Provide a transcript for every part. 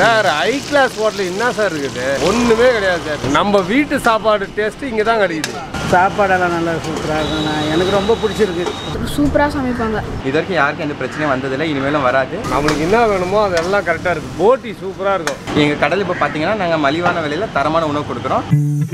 sir high class hotel என்ன sir இருக்குது ஒண்ணுமே கிடையாது சார் நம்ம வீட்டு சாப்பாடு டேஸ்ட் இங்க தான் கிடைக்குது சாப்பாடெல்லாம் நல்லா சூப்பராக இருக்குண்ணா எனக்கு ரொம்ப பிடிச்சிருக்கு சூப்பராக சமைப்பாங்க இது வரைக்கும் யாருக்கும் எந்த பிரச்சனையும் வந்ததில்லை இனிமேலும் வராது நம்மளுக்கு என்ன வேணுமோ அதெல்லாம் கரெக்டா இருக்கு போட்டி சூப்பரா இருக்கும் எங்கள் கடையில் இப்போ பார்த்தீங்கன்னா நாங்கள் மலிவான விலையில் தரமான உணவு கொடுக்குறோம்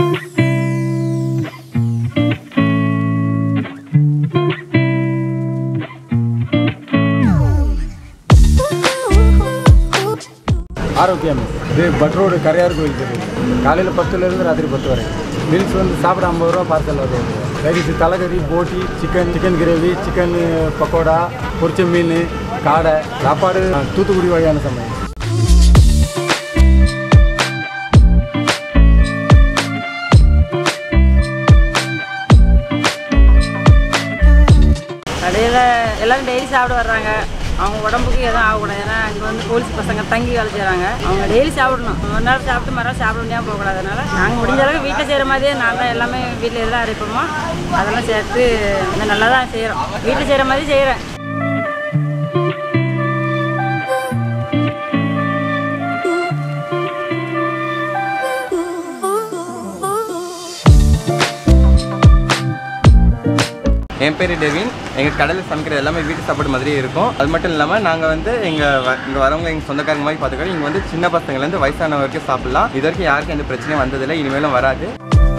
ஆரோக்கியம் இது பட்ரோடு கரையார் கோயில் தெரியும் காலையில் பத்துலேருந்து ராத்திரி பத்து வரை மீல்ஸ் வந்து சாப்பிட ஐம்பது ரூபா பார்சல் வரும் ரைஸ் தலைக்கறி போட்டி chicken chicken gravy chicken pakoda பொரிச்ச மீன் காடை சாப்பாடு தூத்துக்குடி வகையான சமையல் கடையில் எல்லாரும் டெய்லி சாப்பிட வர்றாங்க அவங்க உடம்புக்கு எதுவும் ஆகக்கூடாது ஏன்னா இங்கே வந்து போலீஸ் பசங்க தங்கி வேலை செய்கிறாங்க அவங்க டெய்லி சாப்பிடணும் ஒரு நாள் சாப்பிட்டு மறுநாள் சாப்பிட முடியாமல் போகக்கூடாது அதனால நாங்கள் முடிஞ்ச அளவுக்கு வீட்டில் செய்கிற மாதிரியே நல்லா எல்லாமே வீட்டில் எல்லாம் அரைப்போமோ அதெல்லாம் சேர்த்து இன்னும் நல்லா தான் செய்கிறோம் வீட்டில் செய்கிற மாதிரி செய்கிறேன் என் பேர் டெவின் எங்கள் கடையில் சமைக்கிறது எல்லாமே வீட்டு சாப்பாடு மாதிரியே இருக்கும் அது மட்டும் இல்லாமல் நாங்கள் வந்து எங்கள் இங்கே வரவங்க எங்கள் சொந்தக்காரங்க மாதிரி பார்த்துக்கிறோம் இங்கே வந்து சின்ன பசங்கள்லேருந்து வயசான வரைக்கும் சாப்பிடலாம் இது வரைக்கும் யாருக்கும் எந்த பிரச்சனையும் வந்ததில்லை இனிமேலும் வராது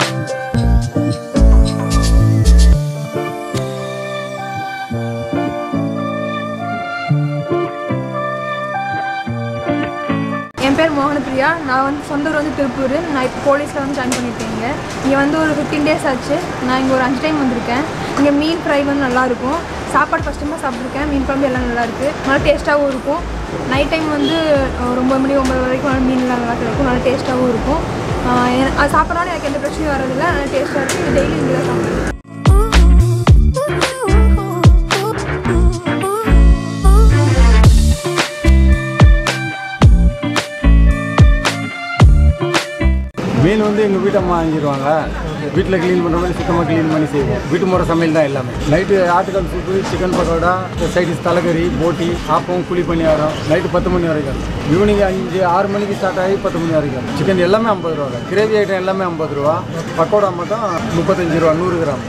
என் பேர் மோகனப்பிரியா நான் வந்து சொந்த ஊர் வந்து திருப்பூர் நான் இப்போ போலீஸில் வந்து ஜாயின் பண்ணியிருக்கேங்க இங்கே வந்து ஒரு ஃபிஃப்டீன் டேஸ் ஆச்சு நான் இங்கே ஒரு அஞ்சு டைம் வந்திருக்கேன் இங்கே மீன் ஃப்ரை வந்து நல்லாயிருக்கும் சாப்பாடு ஃபஸ்ட் டைமாக சாப்பிட்ருக்கேன் மீன் குழம்பு எல்லாம் நல்லாயிருக்கு நல்லா டேஸ்ட்டாகவும் இருக்கும் நைட் டைம் வந்து ஒரு ஒம்பது மணி ஒம்பது வரைக்கும் நல்லா மீன்லாம் நல்லா கிடைக்கும் நல்லா டேஸ்ட்டாகவும் இருக்கும் ஆஹ் எ- அது சாப்பிட்றோன்னு எனக்கு எந்த பிரச்சனையும் வரதில்லை நல்லா டேஸ்ட்டாக இருக்குது டெய்லி இங்கே தான் சாப்பிடுவேன் மீன் வந்து எங்கள் வீட்டம்மா வாங்கிடுவாங்க வீட்டில் க்ளீன் பண்ணுற மாதிரி சுத்தமாக க்ளீன் பண்ணி செய்வோம் வீட்டு முறை சமையல் தான் எல்லாமே நைட்டு ஆட்டுக்கால் சூப்பு சிக்கன் பக்கோடா சைடிஸ் தலைக்கறி போட்டி ஆப்பம் குழி பணியாரம் நைட்டு பத்து மணி வரைக்கும் ஈவினிங் அஞ்சு ஆறு மணிக்கு ஸ்டார்ட் ஆகி பத்து மணி வரைக்கும் சிக்கன் எல்லாமே ஐம்பது ரூபா கிரேவி ஐட்டம் எல்லாமே ஐம்பது ரூபா பக்கோடா மட்டும் முப்பத்தஞ்சு ரூபா நூறு கிராம்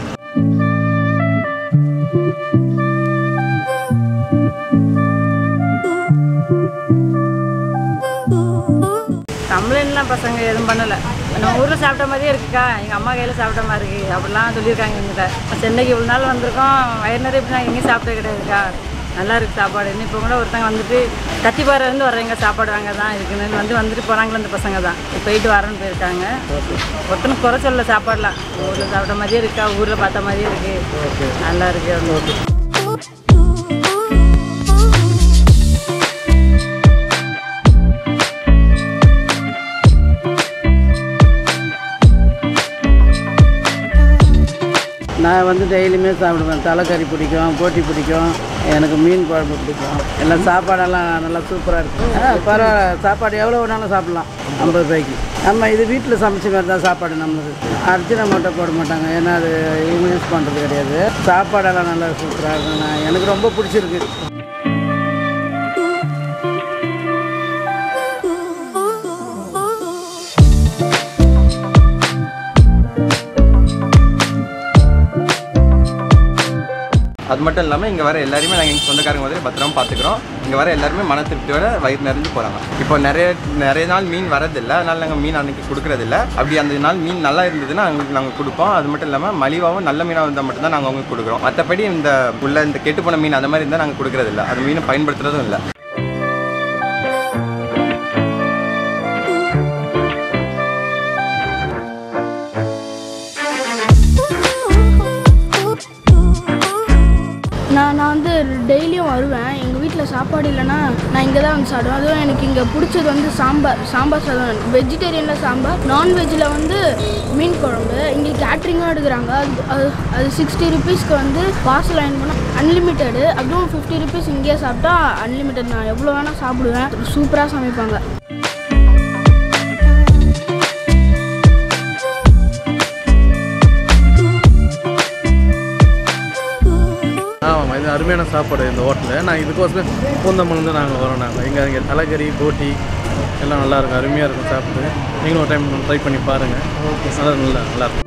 கம்ப்ளைண்ட்லாம் பசங்க எதுவும் பண்ணலை நம்ம ஊரில் சாப்பிட்ட மாதிரியே இருக்குக்கா எங்கள் அம்மா கையில் சாப்பிட்ட மாதிரி இருக்கு அப்படிலாம் சொல்லியிருக்காங்க எங்கிட்ட சென்னைக்கு இவ்வளோ நாள் வந்திருக்கோம் வயிறு நிறைய இப்படி நான் எங்கேயும் சாப்பிட்டே கிடையாதுக்கா நல்லா இருக்கு சாப்பாடு இன்னும் இப்போ கூட ஒருத்தங்க வந்துட்டு கத்திப்பாறையிலேருந்து வர்றவங்க சாப்பாடு வாங்க தான் இருக்குன்னு வந்து வந்துட்டு போனாங்களே அந்த பசங்க தான் இப்போ போயிட்டு வரேன்னு போயிருக்காங்க ஒருத்தனுக்கு குறை சொல்லல சாப்பாடுலாம் ஊரில் சாப்பிட்ட மாதிரியே இருக்கா ஊரில் பார்த்த மாதிரியே இருக்கு நல்லா இருக்கு அப்படின்னு நான் வந்து டெய்லியுமே சாப்பிடுவேன் தலைக்கறி பிடிக்கும் போட்டி பிடிக்கும் எனக்கு மீன் குழம்பு பிடிக்கும் எல்லாம் சாப்பாடெல்லாம் நல்லா சூப்பராக இருக்கும் ஆ பரவாயில்ல சாப்பாடு எவ்வளோ வேணாலும் சாப்பிட்லாம் ஐம்பது ரூபாய்க்கு நம்ம இது வீட்டில் சமைச்ச மாதிரி தான் சாப்பாடு நம்மளுக்கு அரிசினை மட்டும் போட மாட்டாங்க ஏன்னா அது இவங்க யூஸ் பண்ணுறது கிடையாது சாப்பாடெல்லாம் நல்லா சூப்பராக இருக்கும் நான் எனக்கு ரொம்ப பிடிச்சிருக்கு அது மட்டும் இல்லாமல் இங்கே வர எல்லாருமே நாங்கள் எங்கள் சொந்தக்காரங்க மாதிரி பத்திரமா பார்த்துக்குறோம் இங்கே வர எல்லாருமே மன திருப்தியோட வயிறு நிறைஞ்சு போகிறாங்க இப்போ நிறைய நிறைய நாள் மீன் வரதில்லை அதனால நாங்கள் மீன் அன்னைக்கு கொடுக்குறதில்ல அப்படி அந்த நாள் மீன் நல்லா இருந்ததுன்னா அவங்களுக்கு நாங்கள் கொடுப்போம் அது மட்டும் இல்லாமல் மலிவாகவும் நல்ல மீனாக இருந்தால் மட்டும்தான் நாங்கள் அவங்களுக்கு கொடுக்குறோம் மற்றபடி இந்த உள்ள இந்த கெட்டு போன மீன் அந்த மாதிரி இருந்தால் நாங்கள் கொடுக்குறதில்ல அது மீனை பயன்படுத்துறதும் இல்லை நான் நான் வந்து டெய்லியும் வருவேன் எங்கள் வீட்டில் சாப்பாடு இல்லைன்னா நான் இங்கே தான் வந்து சாப்பிடுவேன் அதுவும் எனக்கு இங்கே பிடிச்சது வந்து சாம்பார் சாம்பார் சாதம் வெஜிடேரியனில் சாம்பார் நான்வெஜ்ஜில் வந்து மீன் குழம்பு இங்கே கேட்ரிங்கும் எடுக்கிறாங்க அது அது அது சிக்ஸ்டி ருபீஸ்க்கு வந்து பார்சல் வாங்கி போனால் அன்லிமிட்டெடு அதுவும் ஃபிஃப்டி ருபீஸ் இங்கேயே சாப்பிட்டா அன்லிமிட்டட் நான் எவ்வளோ வேணால் சாப்பிடுவேன் சூப்பராக சமைப்பாங்க ஆமாம் இது அருமையான சாப்பாடு இந்த ஹோட்டலில் நான் இதுக்கோசரம் பூந்தமல்லேருந்து நாங்கள் வரோம் நாங்கள் இங்கே இங்கே தலைக்கறி போட்டி எல்லாம் நல்லா இருக்கும் அருமையாக இருக்கும் சாப்பிட்டு நீங்களும் ஒரு டைம் ட்ரை பண்ணி பாருங்கள் நல்லா நல்லா நல்லா இருக்கும்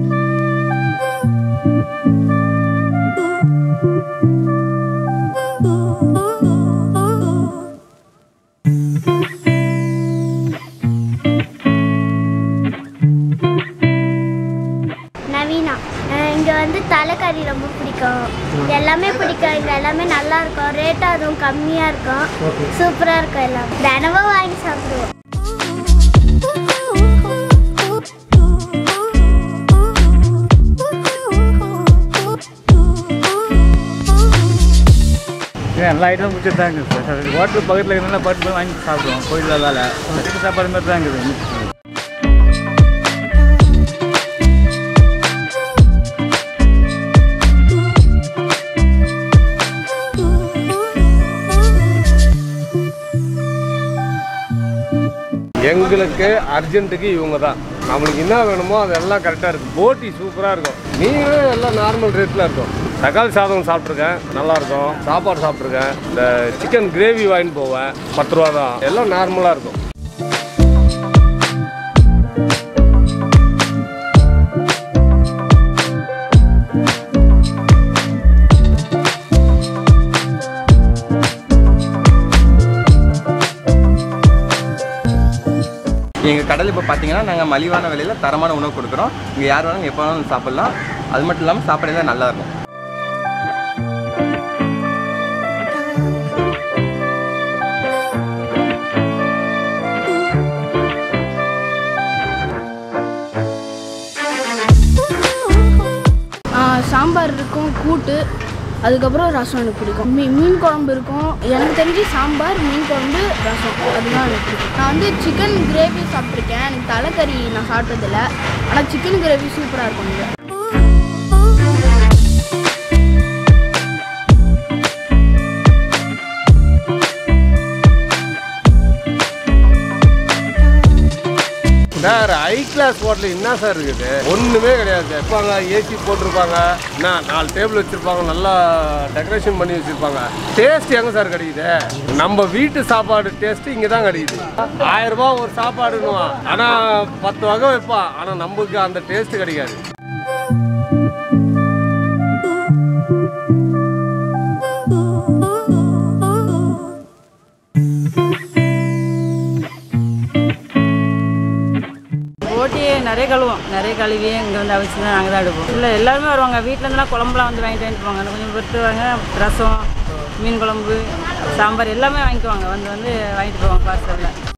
நவீனா இங்கே வந்து தலைக்கறி ரொம்ப பிடிக்கும் எல்லாமே பிடிக்கும் இங்கே எல்லாமே நல்லா இருக்கும் ரேட் அதுவும் கம்மியாக இருக்கும் சூப்பராக இருக்கும் எல்லாம் தினமும் வாங்கி சாப்பிடுவோம் எல்லா ஐட்டமும் பிடிச்சது தான் இருக்குது சார் ஹோட்டல் பக்கத்தில் இருந்தால் பாட்டு போய் வாங்கி சாப்பிடுவோம் கோயிலில் வேலை சாப்பாடு மாதிரி தான் இருக்குது எங்களுக்கு அர்ஜென்ட்டுக்கு இவங்க தான் நம்மளுக்கு என்ன வேணுமோ அதெல்லாம் கரெக்டாக இருக்கும் போட்டி சூப்பராக இருக்கும் மீனும் எல்லாம் நார்மல் ரேட்டில் இருக்கும் தக்காளி சாதம் சாப்பிட்ருக்கேன் நல்லாயிருக்கும் சாப்பாடு சாப்பிட்ருக்கேன் இந்த சிக்கன் கிரேவி வாங்கிட்டு போவேன் பத்து ரூபா தான் எல்லாம் நார்மலாக இருக்கும் எங்கள் கடல் இப்போ பார்த்தீங்கன்னா நாங்கள் மலிவான விலையில் தரமான உணவு கொடுக்குறோம் இங்கே யார் வேணாலும் எப்போ வேணாலும் சாப்பிட்லாம் அது மட்டும் இல்லாமல் சாப்பாடு எல்லாம் நல்லா இருக்கும் ஆ, சாம்பார் இருக்கும் கூட்டு அதுக்கப்புறம் ரசம் எனக்கு பிடிக்கும் மீ மீன் குழம்பு இருக்கும் எனக்கு தெரிஞ்சு சாம்பார் மீன் குழம்பு ரசம் அதுதான் எனக்கு பிடிக்கும் நான் வந்து சிக்கன் கிரேவி சாப்பிட்ருக்கேன் எனக்கு தலைக்கறி நான் சாப்பிட்டதில்ல ஆனால் சிக்கன் கிரேவி சூப்பராக இருக்கும் இங்கே சார் ஹை கிளாஸ் ஹோட்டல் என்ன சார் இருக்குது ஒன்றுமே கிடையாது சார் இப்போ அங்கே ஏசி போட்டிருப்பாங்க என்ன நாலு டேபிள் வச்சுருப்பாங்க நல்லா டெக்கரேஷன் பண்ணி வச்சுருப்பாங்க டேஸ்ட் எங்கே சார் கிடைக்குது நம்ம வீட்டு சாப்பாடு டேஸ்ட்டு இங்கே தான் கிடைக்குது ஆயிரம் ரூபாய் ஒரு சாப்பாடுன்னுவான் ஆனால் பத்து வகை வைப்பான் ஆனால் நமக்கு அந்த டேஸ்ட் கிடைக்காது ஓட்டி நிறைய கழுவோம் நிறைய கழுவி இங்கே வந்து அவிச்சு தான் நாங்கள் தான் எடுப்போம் இல்லை எல்லாருமே வருவாங்க வீட்டில் இருந்தெல்லாம் குழம்புலாம் வந்து வாங்கிட்டு வாங்கிட்டு போவாங்க கொஞ்சம் பொறுத்துவாங்க ரசம் மீன் குழம்பு சாம்பார் எல்லாமே வாங்கிக்குவாங்க வந்து வந்து வாங்கிட்டு போவாங்க பார்சலில்